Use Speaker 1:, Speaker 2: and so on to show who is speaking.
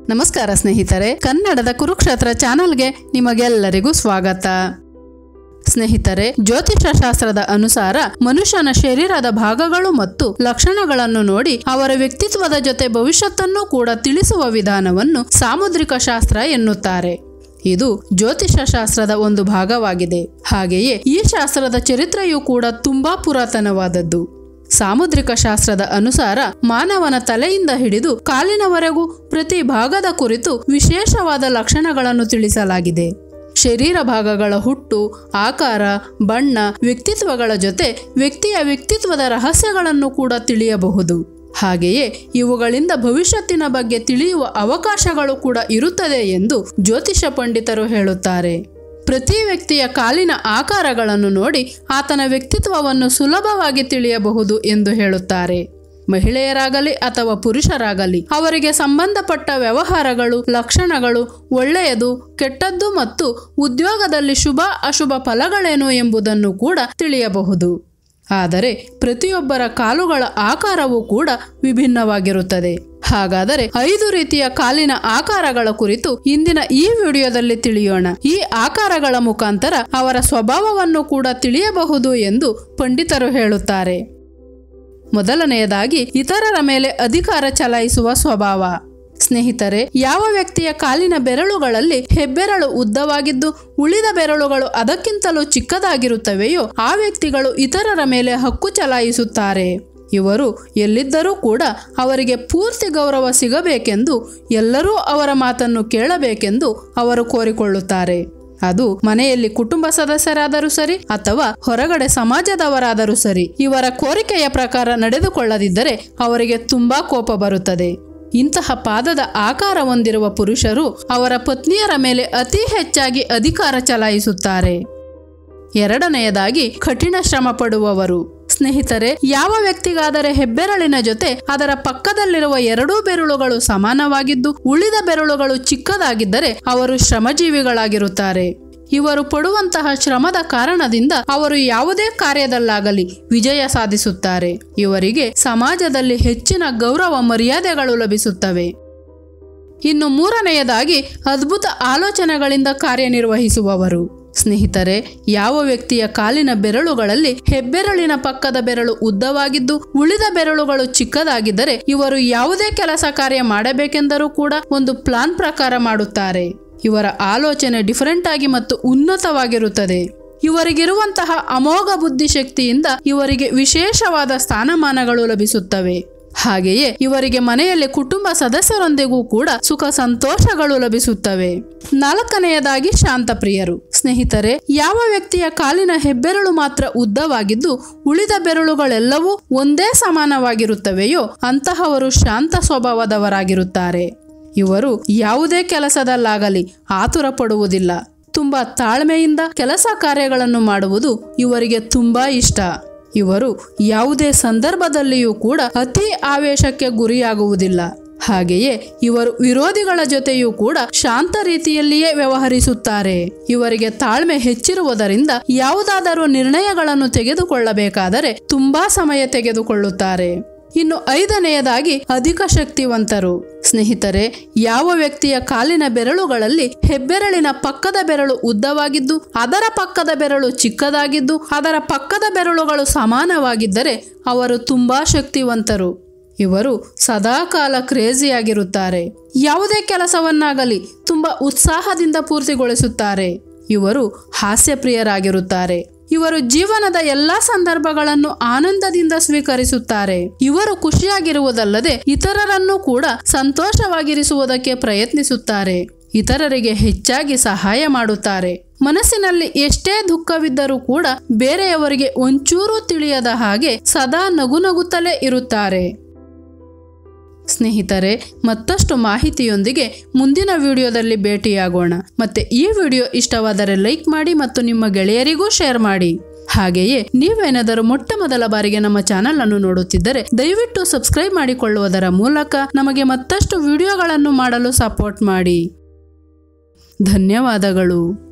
Speaker 1: ನಮಸ್ಕಾರ ಸ್ನೇಹಿತರೆ ಕನ್ನಡದ ಕುರುಕ್ಷೇತ್ರ ಚಾನೆಲ್ಗೆ ನಿಮಗೆಲ್ಲರಿಗೂ ಸ್ವಾಗತ ಸ್ನೇಹಿತರೆ ಜ್ಯೋತಿಷ ಶಾಸ್ತ್ರದ ಅನುಸಾರ ಮನುಷ್ಯನ ಶರೀರದ ಭಾಗಗಳು ಮತ್ತು ಲಕ್ಷಣಗಳನ್ನು ನೋಡಿ ಅವರ ವ್ಯಕ್ತಿತ್ವದ ಜೊತೆ ಭವಿಷ್ಯತ್ತನ್ನು ಕೂಡ ತಿಳಿಸುವ ವಿಧಾನವನ್ನು ಸಾಮುದ್ರಿಕ ಶಾಸ್ತ್ರ ಎನ್ನುತ್ತಾರೆ ಇದು ಜ್ಯೋತಿಷ ಶಾಸ್ತ್ರದ ಒಂದು ಭಾಗವಾಗಿದೆ ಹಾಗೆಯೇ ಈ ಶಾಸ್ತ್ರದ ಚರಿತ್ರೆಯೂ ಕೂಡ ತುಂಬಾ ಪುರಾತನವಾದದ್ದು ಸಾಮುದ್ರಿಕ ಶಾಸ್ತ್ರದ ಅನುಸಾರ ಮಾನವನ ತಲೆಯಿಂದ ಹಿಡಿದು ಕಾಲಿನವರೆಗೂ ಪ್ರತಿ ಭಾಗದ ಕುರಿತು ವಿಶೇಷವಾದ ಲಕ್ಷಣಗಳನ್ನು ತಿಳಿಸಲಾಗಿದೆ ಶರೀರ ಭಾಗಗಳ ಹುಟ್ಟು ಆಕಾರ ಬಣ್ಣ ವ್ಯಕ್ತಿತ್ವಗಳ ಜೊತೆ ವ್ಯಕ್ತಿಯ ವ್ಯಕ್ತಿತ್ವದ ರಹಸ್ಯಗಳನ್ನು ಕೂಡ ತಿಳಿಯಬಹುದು ಹಾಗೆಯೇ ಇವುಗಳಿಂದ ಭವಿಷ್ಯತ್ತಿನ ಬಗ್ಗೆ ತಿಳಿಯುವ ಅವಕಾಶಗಳು ಕೂಡ ಇರುತ್ತದೆ ಎಂದು ಜ್ಯೋತಿಷ ಪಂಡಿತರು ಹೇಳುತ್ತಾರೆ ಪ್ರತಿ ವ್ಯಕ್ತಿಯ ಕಾಲಿನ ಆಕಾರಗಳನ್ನು ನೋಡಿ ಆತನ ವ್ಯಕ್ತಿತ್ವವನ್ನು ಸುಲಭವಾಗಿ ತಿಳಿಯಬಹುದು ಎಂದು ಹೇಳುತ್ತಾರೆ ಮಹಿಳೆಯರಾಗಲಿ ಅಥವಾ ಪುರುಷರಾಗಲಿ ಅವರಿಗೆ ಸಂಬಂಧಪಟ್ಟ ವ್ಯವಹಾರಗಳು ಲಕ್ಷಣಗಳು ಒಳ್ಳೆಯದು ಕೆಟ್ಟದ್ದು ಮತ್ತು ಉದ್ಯೋಗದಲ್ಲಿ ಶುಭ ಅಶುಭ ಫಲಗಳೇನು ಎಂಬುದನ್ನು ಕೂಡ ತಿಳಿಯಬಹುದು ಆದರೆ ಪ್ರತಿಯೊಬ್ಬರ ಕಾಲುಗಳ ಆಕಾರವೂ ಕೂಡ ವಿಭಿನ್ನವಾಗಿರುತ್ತದೆ ಹಾಗಾದರೆ ಐದು ರೀತಿಯ ಕಾಲಿನ ಆಕಾರಗಳ ಕುರಿತು ಇಂದಿನ ಈ ವಿಡಿಯೋದಲ್ಲಿ ತಿಳಿಯೋಣ ಈ ಆಕಾರಗಳ ಮುಖಾಂತರ ಅವರ ಸ್ವಭಾವವನ್ನು ಕೂಡ ತಿಳಿಯಬಹುದು ಎಂದು ಪಂಡಿತರು ಹೇಳುತ್ತಾರೆ ಮೊದಲನೆಯದಾಗಿ ಇತರರ ಮೇಲೆ ಅಧಿಕಾರ ಚಲಾಯಿಸುವ ಸ್ವಭಾವ ಸ್ನೇಹಿತರೆ ಯಾವ ವ್ಯಕ್ತಿಯ ಕಾಲಿನ ಬೆರಳುಗಳಲ್ಲಿ ಹೆಬ್ಬೆರಳು ಉದ್ದವಾಗಿದ್ದು ಉಳಿದ ಬೆರಳುಗಳು ಅದಕ್ಕಿಂತಲೂ ಚಿಕ್ಕದಾಗಿರುತ್ತವೆಯೋ ಆ ವ್ಯಕ್ತಿಗಳು ಇತರರ ಮೇಲೆ ಹಕ್ಕು ಚಲಾಯಿಸುತ್ತಾರೆ ಇವರು ಎಲ್ಲಿದ್ದರೂ ಕೂಡ ಅವರಿಗೆ ಪೂರ್ತಿ ಗೌರವ ಸಿಗಬೇಕೆಂದು ಎಲ್ಲರೂ ಅವರ ಮಾತನ್ನು ಕೇಳಬೇಕೆಂದು ಅವರು ಕೋರಿಕೊಳ್ಳುತ್ತಾರೆ ಅದು ಮನೆಯಲ್ಲಿ ಕುಟುಂಬ ಸದಸ್ಯರಾದರೂ ಸರಿ ಅಥವಾ ಹೊರಗಡೆ ಸಮಾಜದವರಾದರೂ ಸರಿ ಇವರ ಕೋರಿಕೆಯ ಪ್ರಕಾರ ನಡೆದುಕೊಳ್ಳದಿದ್ದರೆ ಅವರಿಗೆ ತುಂಬಾ ಕೋಪ ಬರುತ್ತದೆ ಇಂತಹ ಪಾದದ ಆಕಾರ ಹೊಂದಿರುವ ಪುರುಷರು ಅವರ ಪತ್ನಿಯರ ಮೇಲೆ ಅತಿ ಹೆಚ್ಚಾಗಿ ಅಧಿಕಾರ ಚಲಾಯಿಸುತ್ತಾರೆ ಎರಡನೆಯದಾಗಿ ಕಠಿಣ ಶ್ರಮ ಪಡುವವರು ಸ್ನೇಹಿತರೆ ಯಾವ ವ್ಯಕ್ತಿಗಾದರೆ ಹೆಬ್ಬೆರಳಿನ ಜೊತೆ ಅದರ ಪಕ್ಕದಲ್ಲಿರುವ ಎರಡೂ ಬೆರಳುಗಳು ಸಮಾನವಾಗಿದ್ದು ಉಳಿದ ಬೆರಳುಗಳು ಚಿಕ್ಕದಾಗಿದ್ದರೆ ಅವರು ಶ್ರಮಜೀವಿಗಳಾಗಿರುತ್ತಾರೆ ಇವರು ಪಡುವಂತಹ ಶ್ರಮದ ಕಾರಣದಿಂದ ಅವರು ಯಾವುದೇ ಕಾರ್ಯದಲ್ಲಾಗಲಿ ವಿಜಯ ಸಾಧಿಸುತ್ತಾರೆ ಇವರಿಗೆ ಸಮಾಜದಲ್ಲಿ ಹೆಚ್ಚಿನ ಗೌರವ ಮರ್ಯಾದೆಗಳು ಲಭಿಸುತ್ತವೆ ಇನ್ನು ಮೂರನೆಯದಾಗಿ ಅದ್ಭುತ ಆಲೋಚನೆಗಳಿಂದ ಕಾರ್ಯನಿರ್ವಹಿಸುವವರು ಸ್ನೇಹಿತರೆ ಯಾವ ವ್ಯಕ್ತಿಯ ಕಾಲಿನ ಬೆರಳುಗಳಲ್ಲಿ ಹೆಬ್ಬೆರಳಿನ ಪಕ್ಕದ ಬೆರಳು ಉದ್ದವಾಗಿದ್ದು ಉಳಿದ ಬೆರಳುಗಳು ಚಿಕ್ಕದಾಗಿದ್ದರೆ ಇವರು ಯಾವುದೇ ಕೆಲಸ ಕಾರ್ಯ ಮಾಡಬೇಕೆಂದರೂ ಕೂಡ ಒಂದು ಪ್ಲಾನ್ ಪ್ರಕಾರ ಮಾಡುತ್ತಾರೆ ಇವರ ಆಲೋಚನೆ ಡಿಫರೆಂಟ್ ಆಗಿ ಮತ್ತು ಉನ್ನತವಾಗಿರುತ್ತದೆ ಇವರಿಗಿರುವಂತಹ ಅಮೋಘ ಬುದ್ಧಿಶಕ್ತಿಯಿಂದ ಇವರಿಗೆ ವಿಶೇಷವಾದ ಸ್ಥಾನಮಾನಗಳು ಲಭಿಸುತ್ತವೆ ಹಾಗೆಯೇ ಇವರಿಗೆ ಮನೆಯಲ್ಲಿ ಕುಟುಂಬ ಸದಸ್ಯರೊಂದಿಗೂ ಕೂಡ ಸುಖ ಸಂತೋಷಗಳು ಲಭಿಸುತ್ತವೆ ನಾಲ್ಕನೆಯದಾಗಿ ಶಾಂತಪ್ರಿಯರು ಸ್ನೇಹಿತರೆ ಯಾವ ವ್ಯಕ್ತಿಯ ಕಾಲಿನ ಹೆಬ್ಬೆರಳು ಮಾತ್ರ ಉದ್ದವಾಗಿದ್ದು ಉಳಿದ ಬೆರಳುಗಳೆಲ್ಲವೂ ಒಂದೇ ಸಮಾನವಾಗಿರುತ್ತವೆಯೋ ಅಂತಹವರು ಶಾಂತ ಸ್ವಭಾವದವರಾಗಿರುತ್ತಾರೆ ಇವರು ಯಾವುದೇ ಕೆಲಸದಲ್ಲಾಗಲಿ ಆತುರ ಪಡುವುದಿಲ್ಲ ತುಂಬಾ ತಾಳ್ಮೆಯಿಂದ ಕೆಲಸ ಕಾರ್ಯಗಳನ್ನು ಮಾಡುವುದು ಇವರಿಗೆ ತುಂಬಾ ಇಷ್ಟ ಇವರು ಯಾವುದೇ ಸಂದರ್ಭದಲ್ಲಿಯೂ ಕೂಡ ಅತಿ ಆವೇಶಕ್ಕೆ ಗುರಿಯಾಗುವುದಿಲ್ಲ ಹಾಗೆಯೇ ಇವರು ವಿರೋಧಿಗಳ ಜೊತೆಯೂ ಕೂಡ ಶಾಂತ ರೀತಿಯಲ್ಲಿಯೇ ವ್ಯವಹರಿಸುತ್ತಾರೆ ಇವರಿಗೆ ತಾಳ್ಮೆ ಹೆಚ್ಚಿರುವುದರಿಂದ ಯಾವುದಾದರೂ ನಿರ್ಣಯಗಳನ್ನು ತೆಗೆದುಕೊಳ್ಳಬೇಕಾದರೆ ತುಂಬಾ ಸಮಯ ತೆಗೆದುಕೊಳ್ಳುತ್ತಾರೆ ಇನ್ನು ಐದನೆಯದಾಗಿ ಅಧಿಕ ಶಕ್ತಿವಂತರು ಸ್ನೇಹಿತರೆ ಯಾವ ವ್ಯಕ್ತಿಯ ಕಾಲಿನ ಬೆರಳುಗಳಲ್ಲಿ ಹೆಬ್ಬೆರಳಿನ ಪಕ್ಕದ ಬೆರಳು ಉದ್ದವಾಗಿದ್ದು ಅದರ ಪಕ್ಕದ ಬೆರಳು ಚಿಕ್ಕದಾಗಿದ್ದು ಅದರ ಪಕ್ಕದ ಬೆರಳುಗಳು ಸಮಾನವಾಗಿದ್ದರೆ ಅವರು ತುಂಬಾ ಶಕ್ತಿವಂತರು ಇವರು ಸದಾಕಾಲ ಕ್ರೇಜಿಯಾಗಿರುತ್ತಾರೆ ಯಾವುದೇ ಕೆಲಸವನ್ನಾಗಲಿ ತುಂಬಾ ಉತ್ಸಾಹದಿಂದ ಪೂರ್ತಿಗೊಳಿಸುತ್ತಾರೆ ಇವರು ಹಾಸ್ಯಪ್ರಿಯರಾಗಿರುತ್ತಾರೆ ಇವರು ಜೀವನದ ಎಲ್ಲಾ ಸಂದರ್ಭಗಳನ್ನು ಆನಂದದಿಂದ ಸ್ವೀಕರಿಸುತ್ತಾರೆ ಇವರು ಖುಷಿಯಾಗಿರುವುದಲ್ಲದೆ ಇತರರನ್ನು ಕೂಡ ಸಂತೋಷವಾಗಿರಿಸುವುದಕ್ಕೆ ಪ್ರಯತ್ನಿಸುತ್ತಾರೆ ಇತರರಿಗೆ ಹೆಚ್ಚಾಗಿ ಸಹಾಯ ಮಾಡುತ್ತಾರೆ ಮನಸ್ಸಿನಲ್ಲಿ ಎಷ್ಟೇ ದುಃಖವಿದ್ದರೂ ಕೂಡ ಬೇರೆಯವರಿಗೆ ಒಂಚೂರು ತಿಳಿಯದ ಹಾಗೆ ಸದಾ ನಗುನಗುತ್ತಲೇ ಇರುತ್ತಾರೆ ಸ್ನೇಹಿತರೆ ಮತ್ತಷ್ಟು ಮಾಹಿತಿಯೊಂದಿಗೆ ಮುಂದಿನ ವಿಡಿಯೋದಲ್ಲಿ ಭೇಟಿಯಾಗೋಣ ಮತ್ತೆ ಈ ವಿಡಿಯೋ ಇಷ್ಟವಾದರೆ ಲೈಕ್ ಮಾಡಿ ಮತ್ತು ನಿಮ್ಮ ಗೆಳೆಯರಿಗೂ ಶೇರ್ ಮಾಡಿ ಹಾಗೆಯೇ ನೀವೇನಾದರೂ ಮೊಟ್ಟ ಮೊದಲ ಬಾರಿಗೆ ನಮ್ಮ ಚಾನಲ್ ಅನ್ನು ನೋಡುತ್ತಿದ್ದರೆ ದಯವಿಟ್ಟು ಸಬ್ಸ್ಕ್ರೈಬ್ ಮಾಡಿಕೊಳ್ಳುವುದರ ಮೂಲಕ ನಮಗೆ ಮತ್ತಷ್ಟು ವಿಡಿಯೋಗಳನ್ನು ಮಾಡಲು ಸಪೋರ್ಟ್ ಮಾಡಿ ಧನ್ಯವಾದಗಳು